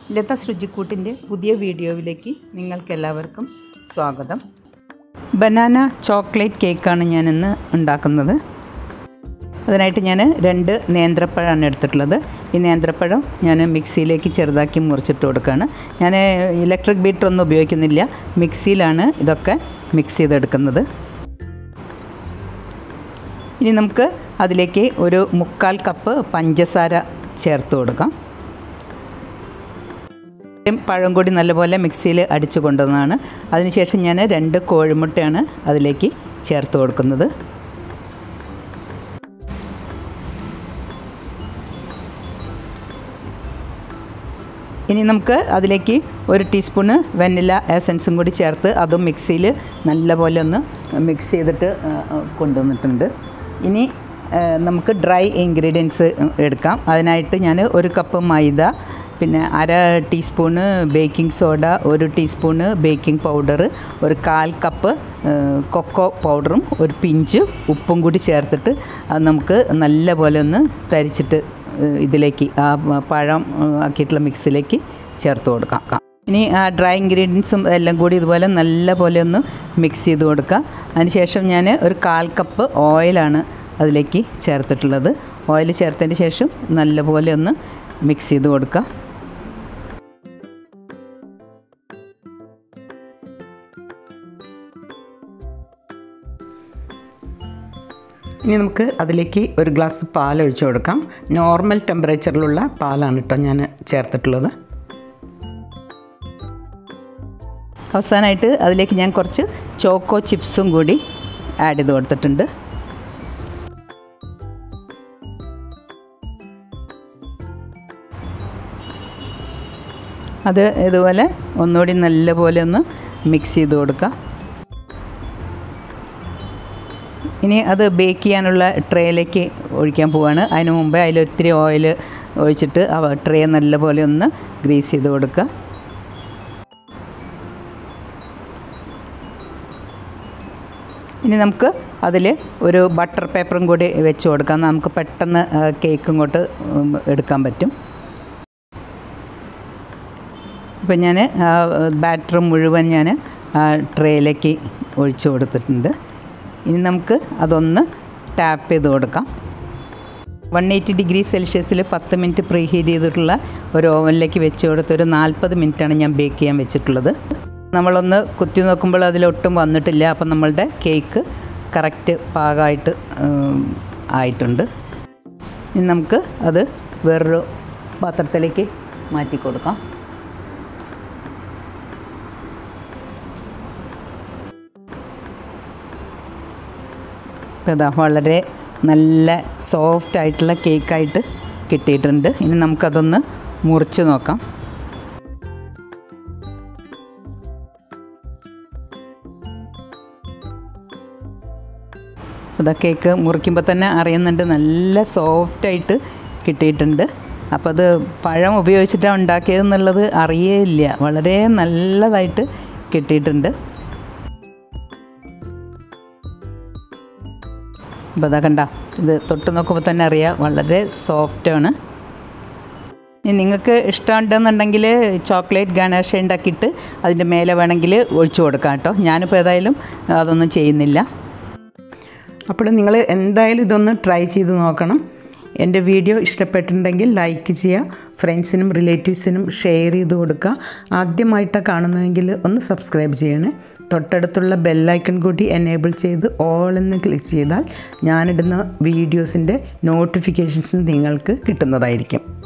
ലത ശുചിക്കൂട്ടിൻ്റെ പുതിയ വീഡിയോയിലേക്ക് നിങ്ങൾക്കെല്ലാവർക്കും സ്വാഗതം ബനാന ചോക്ലേറ്റ് കേക്കാണ് ഞാനിന്ന് ഉണ്ടാക്കുന്നത് അതിനായിട്ട് ഞാൻ രണ്ട് നേന്ത്രപ്പഴമാണ് എടുത്തിട്ടുള്ളത് ഈ നേന്ത്രപ്പഴം ഞാൻ മിക്സിയിലേക്ക് ചെറുതാക്കി മുറിച്ചിട്ട് കൊടുക്കുകയാണ് ഞാൻ ഇലക്ട്രിക് ബീറ്റർ ഒന്നും ഉപയോഗിക്കുന്നില്ല മിക്സിയിലാണ് ഇതൊക്കെ മിക്സ് ചെയ്തെടുക്കുന്നത് ഇനി നമുക്ക് അതിലേക്ക് ഒരു മുക്കാൽ കപ്പ് പഞ്ചസാര ചേർത്ത് കൊടുക്കാം പഴം കൂടി നല്ലപോലെ മിക്സിയിൽ അടിച്ചു കൊണ്ടുവന്നതാണ് അതിനുശേഷം ഞാൻ രണ്ട് കോഴിമുട്ടയാണ് അതിലേക്ക് ചേർത്ത് കൊടുക്കുന്നത് ഇനി നമുക്ക് അതിലേക്ക് ഒരു ടീസ്പൂണ് വെനില എസൻസും കൂടി ചേർത്ത് അതും മിക്സിയിൽ നല്ലപോലെ ഒന്ന് മിക്സ് ചെയ്തിട്ട് കൊണ്ടുവന്നിട്ടുണ്ട് ഇനി നമുക്ക് ഡ്രൈ ഇൻഗ്രീഡിയൻസ് എടുക്കാം അതിനായിട്ട് ഞാൻ ഒരു കപ്പ് മൈദ പിന്നെ അര ടീസ്പൂണ് ബേക്കിംഗ് സോഡ ഒരു ടീസ്പൂണ് ബേക്കിംഗ് പൗഡർ ഒരു കാൽ കപ്പ് കൊക്കോ പൗഡറും ഒരു പിഞ്ച് ഉപ്പും കൂടി ചേർത്തിട്ട് അത് നമുക്ക് നല്ലപോലെ ഒന്ന് തരിച്ചിട്ട് ഇതിലേക്ക് ആ പഴം ആക്കിയിട്ടുള്ള മിക്സിലേക്ക് ചേർത്ത് കൊടുക്കാം ഇനി ആ ഡ്രൈ ഇൻഗ്രീഡിയൻസും എല്ലാം കൂടി ഇതുപോലെ നല്ല പോലെ ഒന്ന് മിക്സ് ചെയ്ത് കൊടുക്കുക അതിനുശേഷം ഞാൻ ഒരു കാൽ കപ്പ് ഓയിലാണ് അതിലേക്ക് ചേർത്തിട്ടുള്ളത് ഓയിൽ ചേർത്തതിന് ശേഷം നല്ലപോലെ ഒന്ന് മിക്സ് ചെയ്ത് കൊടുക്കുക ഇനി നമുക്ക് അതിലേക്ക് ഒരു ഗ്ലാസ് പാൽ ഒഴിച്ചു കൊടുക്കാം നോർമൽ ടെമ്പറേച്ചറിലുള്ള പാലാണ് കേട്ടോ ഞാൻ ചേർത്തിട്ടുള്ളത് അവസാനമായിട്ട് അതിലേക്ക് ഞാൻ കുറച്ച് ചോക്കോ ചിപ്സും കൂടി ആഡ് ചെയ്ത് കൊടുത്തിട്ടുണ്ട് അത് ഇതുപോലെ ഒന്നുകൂടി നല്ലപോലെ ഒന്ന് മിക്സ് ചെയ്ത് കൊടുക്കുക ഇനി അത് ബേക്ക് ചെയ്യാനുള്ള ട്രേയിലേക്ക് ഒഴിക്കാൻ പോവാണ് അതിന് മുമ്പേ അതിലൊത്തിരി ഓയിൽ ഒഴിച്ചിട്ട് ആ ട്രേ നല്ലപോലെ ഒന്ന് ഗ്രീസ് ചെയ്ത് കൊടുക്കുക ഇനി നമുക്ക് അതിൽ ഒരു ബട്ടർ പേപ്പറും കൂടി വെച്ച് കൊടുക്കാം നമുക്ക് പെട്ടെന്ന് കേക്ക് ഇങ്ങോട്ട് എടുക്കാൻ പറ്റും ഇപ്പം ഞാൻ ബാറ്റർ മുഴുവൻ ഞാൻ ട്രേയിലേക്ക് ഒഴിച്ചു കൊടുത്തിട്ടുണ്ട് ഇനി നമുക്ക് അതൊന്ന് ടാപ്പ് ചെയ്ത് കൊടുക്കാം വൺ എയ്റ്റി ഡിഗ്രി സെൽഷ്യസിൽ പത്ത് മിനിറ്റ് പ്രീ ഹീറ്റ് ചെയ്തിട്ടുള്ള ഒരു ഓവനിലേക്ക് വെച്ച് കൊടുത്ത് ഒരു നാൽപ്പത് മിനിറ്റാണ് ഞാൻ ബേക്ക് ചെയ്യാൻ വെച്ചിട്ടുള്ളത് നമ്മളൊന്ന് കുത്തി നോക്കുമ്പോൾ അതിലൊട്ടും വന്നിട്ടില്ല അപ്പം നമ്മളുടെ കേക്ക് കറക്റ്റ് പാകമായിട്ട് ആയിട്ടുണ്ട് ഇനി നമുക്ക് അത് വേറൊരു പാത്രത്തിലേക്ക് മാറ്റി കൊടുക്കാം ഇതാ വളരെ നല്ല സോഫ്റ്റ് ആയിട്ടുള്ള കേക്കായിട്ട് കിട്ടിയിട്ടുണ്ട് ഇനി നമുക്കതൊന്ന് മുറിച്ച് നോക്കാം ഇതാ കേക്ക് മുറിക്കുമ്പോൾ തന്നെ അറിയുന്നുണ്ട് നല്ല സോഫ്റ്റായിട്ട് കിട്ടിയിട്ടുണ്ട് അപ്പോൾ അത് പഴം ഉപയോഗിച്ചിട്ടാണ് ഉണ്ടാക്കിയതെന്നുള്ളത് അറിയേയില്ല വളരെ നല്ലതായിട്ട് കിട്ടിയിട്ടുണ്ട് അപ്പോൾ അതാ കണ്ട ഇത് തൊട്ട് നോക്കുമ്പോൾ തന്നെ അറിയാം വളരെ സോഫ്റ്റാണ് ഇനി നിങ്ങൾക്ക് ഇഷ്ടമുണ്ടെന്നുണ്ടെങ്കിൽ ചോക്ലേറ്റ് ഗണേഷ ഉണ്ടാക്കിയിട്ട് അതിൻ്റെ മേലെ വേണമെങ്കിൽ ഒഴിച്ചു കൊടുക്കാം കേട്ടോ ഞാനിപ്പോൾ ഏതായാലും അതൊന്നും ചെയ്യുന്നില്ല അപ്പോൾ നിങ്ങൾ എന്തായാലും ഇതൊന്ന് ട്രൈ ചെയ്ത് നോക്കണം എൻ്റെ വീഡിയോ ഇഷ്ടപ്പെട്ടിട്ടുണ്ടെങ്കിൽ ലൈക്ക് ചെയ്യുക ഫ്രണ്ട്സിനും റിലേറ്റീവ്സിനും ഷെയർ ചെയ്ത് കൊടുക്കുക ആദ്യമായിട്ടാണ് കാണുന്നതെങ്കിൽ ഒന്ന് സബ്സ്ക്രൈബ് ചെയ്യണേ തൊട്ടടുത്തുള്ള ബെല്ലൈക്കൺ കൂടി എനേബിൾ ചെയ്ത് ഓൾ എന്ന് ക്ലിക്ക് ചെയ്താൽ ഞാനിടുന്ന വീഡിയോസിൻ്റെ നോട്ടിഫിക്കേഷൻസ് നിങ്ങൾക്ക് കിട്ടുന്നതായിരിക്കും